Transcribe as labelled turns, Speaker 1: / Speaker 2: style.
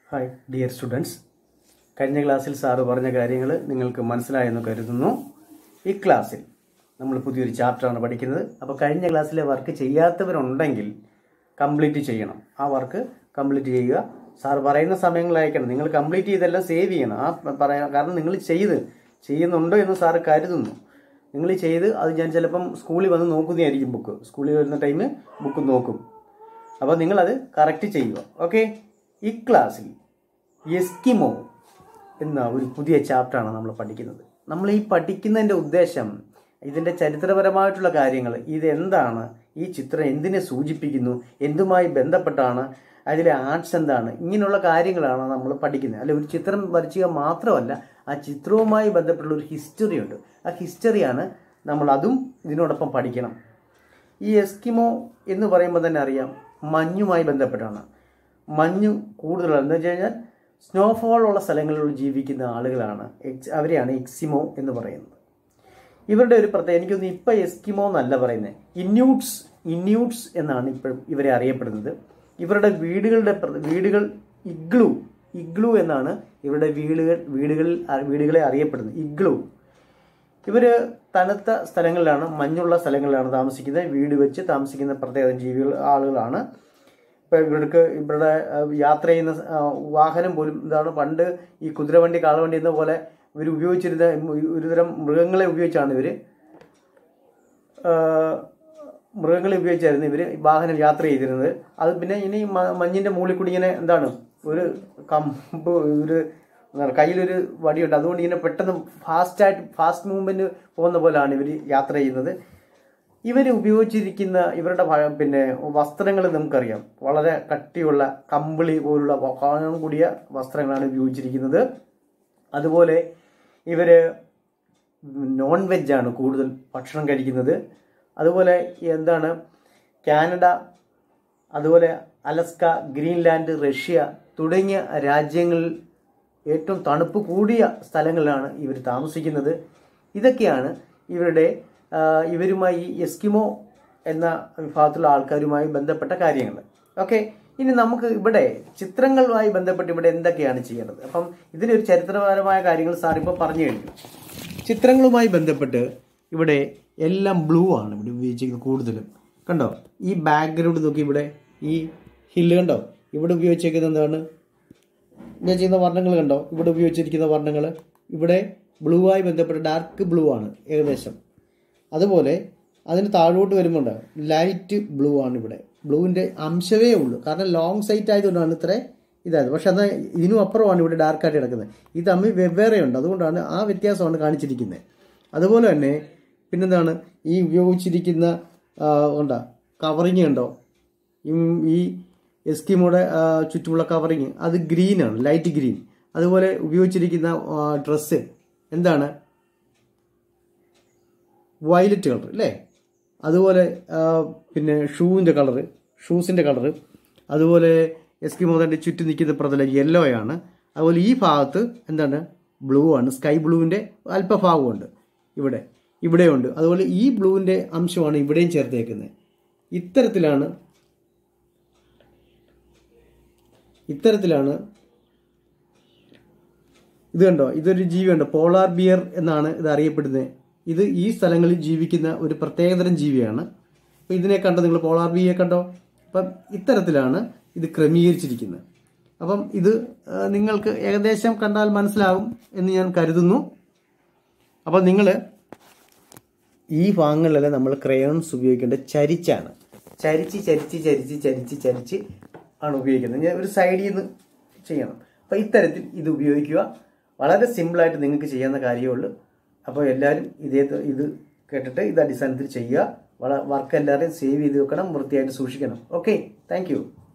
Speaker 1: hi dear students കഴിഞ്ഞ ക്ലാസ്സിൽ sir പറഞ്ഞ കാര്യങ്ങൾ നിങ്ങൾക്ക് മനസ്സിലായെന്ന് കരുതുന്നു ഈ ക്ലാസ്സിൽ നമ്മൾ പുതിയൊരു ചാപ്റ്ററാണ് പഠിക്കുന്നത് അപ്പോൾ കഴിഞ്ഞ ക്ലാസ്സിലെ വർക്ക് ചെയ്യാത്തവരുണ്ടെങ്കിൽ കംപ്ലീറ്റ് ചെയ്യണം ആ വർക്ക് കംപ്ലീറ്റ് ചെയ്യുക സാർ പറയുന്ന സമയങ്ങളിൽ അയക്കണം നിങ്ങൾ കംപ്ലീറ്റ് ചെയ്തെല്ലാം സേവ് ചെയ്യണം ആ പറയാ കാരണം നിങ്ങൾ ചെയ്ത് ചെയ്യുന്നുണ്ടോ എന്ന് സാറ് കരുതുന്നു നിങ്ങൾ ചെയ്ത് അത് ഞാൻ ചിലപ്പം സ്കൂളിൽ വന്ന് നോക്കുന്നതായിരിക്കും ബുക്ക് സ്കൂളിൽ വരുന്ന ടൈമിൽ ബുക്ക് നോക്കും അപ്പോൾ നിങ്ങളത് കറക്റ്റ് ചെയ്യുക ഓക്കെ ഈ ക്ലാസ്സിൽ എസ്കിമോ എന്ന ഒരു പുതിയ ചാപ്റ്ററാണ് നമ്മൾ പഠിക്കുന്നത് നമ്മൾ ഈ പഠിക്കുന്നതിൻ്റെ ഉദ്ദേശം ഇതിൻ്റെ ചരിത്രപരമായിട്ടുള്ള കാര്യങ്ങൾ ഇതെന്താണ് ഈ ചിത്രം എന്തിനെ സൂചിപ്പിക്കുന്നു എന്തുമായി ബന്ധപ്പെട്ടാണ് അതിലെ ആർട്സ് എന്താണ് ഇങ്ങനെയുള്ള കാര്യങ്ങളാണ് നമ്മൾ പഠിക്കുന്നത് അല്ലെ ഒരു ചിത്രം വരച്ചുക മാത്രമല്ല ആ ചിത്രവുമായി ബന്ധപ്പെട്ടുള്ള ഒരു ഹിസ്റ്ററി ഉണ്ട് ആ ഹിസ്റ്ററിയാണ് നമ്മൾ അതും ഇതിനോടൊപ്പം പഠിക്കണം ഈ എസ്കിമോ എന്ന് പറയുമ്പോൾ തന്നെ അറിയാം മഞ്ഞുമായി ബന്ധപ്പെട്ടാണ് മഞ്ഞ് കൂടുതലാണ് എന്ന് വെച്ച് കഴിഞ്ഞാൽ സ്നോഫോൾ ഉള്ള സ്ഥലങ്ങളിൽ ജീവിക്കുന്ന ആളുകളാണ് എക്സ് അവരെയാണ് എക്സിമോ എന്ന് പറയുന്നത് ഇവരുടെ ഒരു പ്രത്യേകത എനിക്കൊന്ന് ഇപ്പം എസ്കിമോ എന്നല്ല പറയുന്നത് ഇന്യൂട്സ് ഇന്യൂട്സ് എന്നാണ് ഇപ്പോഴും ഇവരെ അറിയപ്പെടുന്നത് ഇവരുടെ വീടുകളുടെ പ്ര- വീടുകൾ ഇഗ്ലു ഇഗ്ലു എന്നാണ് ഇവരുടെ വീടുകൾ വീടുകളിൽ വീടുകളെ അറിയപ്പെടുന്നത് ഇഗ്ലു ഇവര് തണുത്ത സ്ഥലങ്ങളിലാണ് മഞ്ഞുള്ള സ്ഥലങ്ങളിലാണ് താമസിക്കുന്നത് വീട് വെച്ച് താമസിക്കുന്ന പ്രത്യേക ജീവികൾ ആളുകളാണ് ഇപ്പൊ ഇവർക്ക് ഇവരുടെ അഹ്, യാത്ര ചെയ്യുന്ന സ- ആ, വാഹനം പോലും ഇതാണ് പണ്ട് ഈ കുതിരവണ്ടി കാളവണ്ടി എന്ന പോലെ ഇവർ ഉപയോഗിച്ചിരുന്ന ഒരുതരം മൃഗങ്ങളെ ഉപയോഗിച്ചാണ് ഇവര് ആ, മൃഗങ്ങളെ ഉപയോഗിച്ചായിരുന്നു ഇവര് വാഹനം യാത്ര ചെയ്തിരുന്നത് അത് പിന്നെ ഇനി മ- മഞ്ഞിന്റെ മുകളിൽ കൂടി ഇങ്ങനെ എന്താണ് ഒരു കമ്പ് ഒരു എന്താണ് കയ്യിലൊരു വടിയുണ്ട് അതുകൊണ്ട് ഇങ്ങനെ പെട്ടെന്ന് ഫാസ്റ്റായിട്ട് ഫാസ്റ്റ് മൂവ്മെന്റ് പോകുന്ന പോലെയാണ് ഇവർ യാത്ര ചെയ്യുന്നത് ഇവർ ഉപയോഗിച്ചിരിക്കുന്ന ഇവരുടെ ഭ- പിന്നെ വസ്ത്രങ്ങൾ നമുക്കറിയാം വളരെ കട്ടിയുള്ള കമ്പിളി പോലുള്ള വ- കാണാൻ കൂടിയ വസ്ത്രങ്ങളാണ് ഉപയോഗിച്ചിരിക്കുന്നത് അതുപോലെ ഇവര് നോൺ വെജാണ് കൂടുതൽ ഭക്ഷണം കഴിക്കുന്നത് അതുപോലെ എന്താണ് കാനഡ അതുപോലെ അലസ്ക ഗ്രീൻലാൻഡ് റഷ്യ തുടങ്ങിയ രാജ്യങ്ങളിൽ ഏറ്റവും തണുപ്പ് കൂടിയ സ്ഥലങ്ങളിലാണ് ഇവർ താമസിക്കുന്നത് ഇതൊക്കെയാണ് ഇവരുടെ ആ, ഇവരുമായി ഈ എസ്കിമോ എന്ന വിഭാഗത്തിലുള്ള ആൾക്കാരുമായി ബന്ധപ്പെട്ട കാര്യങ്ങൾ ഓക്കെ ഇനി നമുക്ക് ഇവിടെ ചിത്രങ്ങളുമായി ബന്ധപ്പെട്ട് ഇവിടെ എന്തൊക്കെയാണ് ചെയ്യേണ്ടത് അപ്പം ഇതിലൊരു ചരിത്രപരമായ കാര്യങ്ങൾ സാർ ഇപ്പോൾ പറഞ്ഞു കഴിഞ്ഞു ചിത്രങ്ങളുമായി ബന്ധപ്പെട്ട് ഇവിടെ എല്ലാം ബ്ലൂ ആണ് ഇവിടെ ഉപയോഗിച്ചിരിക്കുന്നത് കൂടുതലും കണ്ടോ ഈ ബാക്ക്ഗ്രൗണ്ട് നോക്കി ഇവിടെ ഈ ഹില്ല് കണ്ടോ ഇവിടെ ഉപയോഗിച്ചേക്കുന്നത് എന്താണ് ഞാൻ ചെയ്യുന്ന വർണ്ണങ്ങൾ കണ്ടോ ഇവിടെ ഉപയോഗിച്ചിരിക്കുന്ന വർണ്ണങ്ങൾ ഇവിടെ ബ്ലൂ ആയി ബന്ധപ്പെട്ട് ഡാർക്ക് ബ്ലൂ ആണ് ഏകദേശം അതുപോലെ അതിന് താഴോട്ട് വരുമ്പോൾ ലൈറ്റ് ബ്ലൂ ആണ് ഇവിടെ ബ്ലൂവിൻ്റെ അംശമേ ഉള്ളൂ കാരണം ലോങ് സൈറ്റ് ആയതുകൊണ്ടാണ് ഇത്ര ഇതായത് പക്ഷെ അത് ഇതിനും അപ്പുറമാണ് ഇവിടെ ഡാർക്കായിട്ട് കിടക്കുന്നത് ഇത് തമ്മിൽ വെവ്വേറെയുണ്ട് അതുകൊണ്ടാണ് ആ വ്യത്യാസമാണ് കാണിച്ചിരിക്കുന്നത് അതുപോലെ തന്നെ പിന്നെന്താണ് ഈ ഉപയോഗിച്ചിരിക്കുന്ന ആ, ഉണ്ടാ കവറിങ് ഉണ്ടോ ഈ- ഈ എസ്കിമോടെ ആ, ചുറ്റുമുള്ള കവറിങ് അത് ഗ്രീനാണ് ലൈറ്റ് ഗ്രീൻ അതുപോലെ ഉപയോഗിച്ചിരിക്കുന്ന ഡ്രസ്സ് എന്താണ് വയലറ്റ് കളർ അല്ലേ അതുപോലെ ആ, പിന്നെ ഷൂവിൻ്റെ കളറ് ഷൂസിൻ്റെ കളറ് അതുപോലെ എസ്കിമോദൻ്റെ ചുറ്റും നിൽക്കുന്ന പ്രതലം യെല്ലോ ആണ് അതുപോലെ ഈ ഭാഗത്ത് എന്താണ് ബ്ലൂ ആണ് സ്കൈ ബ്ലൂവിൻ്റെ അല്പഭാഗമുണ്ട് ഇവിടെ ഇവിടെയുണ്ട് അതുപോലെ ഈ ബ്ലൂവിൻ്റെ അംശമാണ് ഇവിടെയും ചേർത്തേക്കുന്നത് ഇത്തരത്തിലാണ് ഇത്തരത്തിലാണ് ഇത് കണ്ടോ ഇതൊരു ജീവിയുണ്ട് പോളാർ ബിയർ എന്നാണ് ഇത് അറിയപ്പെടുന്നത് ഇത് ഈ സ്ഥലങ്ങളിൽ ജീവിക്കുന്ന ഒരു പ്രത്യേകതരം ജീവിയാണ് അപ്പം ഇതിനെ കണ്ടോ നിങ്ങൾ പോളാർ ബിയെ കണ്ടോ അപ്പം ഇത്തരത്തിലാണ് ഇത് ക്രമീകരിച്ചിരിക്കുന്നത് അപ്പം ഇത് ആ, നിങ്ങൾക്ക് ഏകദേശം കണ്ടാൽ മനസ്സിലാകും എന്ന് ഞാൻ കരുതുന്നു അപ്പം നിങ്ങൾ ഈ ഭാഗങ്ങളിലെല്ലാം നമ്മൾ ക്രയോൺസ് ഉപയോഗിക്കേണ്ടത് ചരിച്ചാണ് ചരിച്ച് ചരിച്ച് ചരിച്ച് ചരിച്ച് ചരിച്ച് ആണ് ഉപയോഗിക്കുന്നത് ഞാൻ ഒരു സൈഡിൽ നിന്ന് ചെയ്യണം അപ്പോൾ ഇത്തരത്തിൽ ഇത് ഉപയോഗിക്കുക വളരെ സിമ്പിളായിട്ട് നിങ്ങൾക്ക് ചെയ്യാവുന്ന കാര്യമേ ഉള്ളൂ അപ്പോൾ എല്ലാവരും ഇതേ ഇത് കേട്ടിട്ട് ഇത് അടിസ്ഥാനത്തിൽ ചെയ്യുക വർക്ക് എല്ലാവരെയും സേവ് ചെയ്ത് വെക്കണം വൃത്തിയായിട്ട് സൂക്ഷിക്കണം ഓക്കെ താങ്ക്